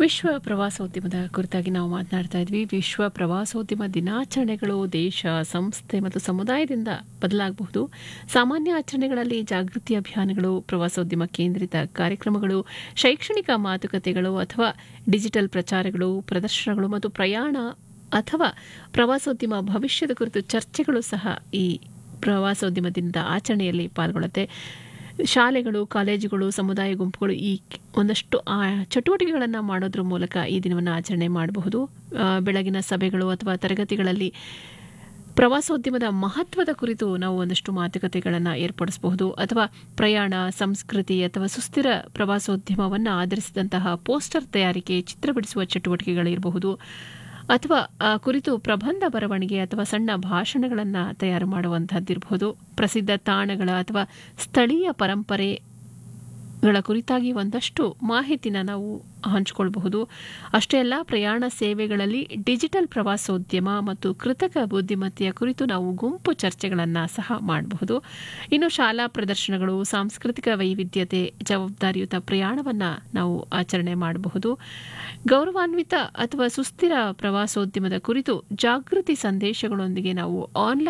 ವಿಶ್ವ ಪ್ರವಾಸೋದ್ಯಮದ ಕುರಿತಾಗಿ ನಾವು ಮಾತನಾಡ್ತಾ ಇದ್ವಿ ವಿಶ್ವ ಪ್ರವಾಸೋದ್ಯಮ ದಿನಾಚರಣೆಗಳು ದೇಶ ಸಂಸ್ಥೆ ಮತ್ತು ಸಮುದಾಯದಿಂದ ಬದಲಾಗಬಹುದು ಸಾಮಾನ್ಯ ಆಚರಣೆಗಳಲ್ಲಿ ಜಾಗೃತಿ ಅಭಿಯಾನಗಳು ಪ್ರವಾಸೋದ್ಯಮ ಕೇಂದ್ರಿತ ಕಾರ್ಯಕ್ರಮಗಳು ಶೈಕ್ಷಣಿಕ ಮಾತುಕತೆಗಳು ಅಥವಾ ಡಿಜಿಟಲ್ ಪ್ರಚಾರಗಳು ಪ್ರದರ್ಶನಗಳು ಮತ್ತು ಪ್ರಯಾಣ ಅಥವಾ ಪ್ರವಾಸೋದ್ಯಮ ಭವಿಷ್ಯದ ಕುರಿತು ಚರ್ಚೆಗಳು ಸಹ ಈ ಪ್ರವಾಸೋದ್ಯಮ ದಿನದ ಆಚರಣೆಯಲ್ಲಿ ಪಾಲ್ಗೊಳ್ಳುತ್ತೆ ಶಾಲೆಗಳು ಕಾಲೇಜುಗಳು ಸಮುದಾಯ ಗುಂಪುಗಳು ಈ ಒಂದಷ್ಟು ಆ ಚಟುವಟಿಕೆಗಳನ್ನು ಮಾಡೋದ್ರ ಮೂಲಕ ಈ ದಿನವನ್ನು ಆಚರಣೆ ಮಾಡಬಹುದು ಆ, ಬೆಳಗಿನ ಸಭೆಗಳು ಅಥವಾ ತರಗತಿಗಳಲ್ಲಿ ಪ್ರವಾಸೋದ್ಯಮದ ಮಹತ್ವದ ಕುರಿತು ನಾವು ಒಂದಷ್ಟು ಮಾತುಕತೆಗಳನ್ನು ಏರ್ಪಡಿಸಬಹುದು ಅಥವಾ ಪ್ರಯಾಣ ಸಂಸ್ಕೃತಿ ಅಥವಾ ಸುಸ್ಥಿರ ಪ್ರವಾಸೋದ್ಯಮವನ್ನು ಆಧರಿಸಿದಂತಹ ಪೋಸ್ಟರ್ ತಯಾರಿಕೆ ಚಿತ್ರ ಬಿಡಿಸುವ ಚಟುವಟಿಕೆಗಳಿರಬಹುದು ಅಥವಾ ಆ ಕುರಿತು ಪ್ರಬಂಧ ಬರವಣಿಗೆ ಅಥವಾ ಸಣ್ಣ ಭಾಷಣಗಳನ್ನು ತಯಾರು ಮಾಡುವಂತಹದ್ದಿರಬಹುದು ಪ್ರಸಿದ್ಧ ತಾಣಗಳ ಅಥವಾ ಸ್ಥಳೀಯ ಪರಂಪರೆಗಳ ಕುರಿತಾಗಿ ಒಂದಷ್ಟು ಮಾಹಿತಿನ ನಾವು ಹಂಚಿಕೊಳ್ಬಹುದು ಅಷ್ಟೇ ಅಲ್ಲ ಪ್ರಯಾಣ ಸೇವೆಗಳಲ್ಲಿ ಡಿಜಿಟಲ್ ಪ್ರವಾಸೋದ್ಯಮ ಮತ್ತು ಕೃತಕ ಬುದ್ಧಿಮತ್ತೆಯ ಕುರಿತು ನಾವು ಗುಂಪು ಚರ್ಚೆಗಳನ್ನು ಸಹ ಮಾಡಬಹುದು ಇನ್ನು ಶಾಲಾ ಪ್ರದರ್ಶನಗಳು ಸಾಂಸ್ಕೃತಿಕ ವೈವಿಧ್ಯತೆ ಜವಾಬ್ದಾರಿಯುತ ಪ್ರಯಾಣವನ್ನು ನಾವು ಆಚರಣೆ ಮಾಡಬಹುದು ಗೌರವಾನ್ವಿತ ಅಥವಾ ಸುಸ್ಥಿರ ಪ್ರವಾಸೋದ್ಯಮದ ಕುರಿತು ಜಾಗೃತಿ ಸಂದೇಶಗಳೊಂದಿಗೆ ನಾವು ಆನ್ಲೈನ್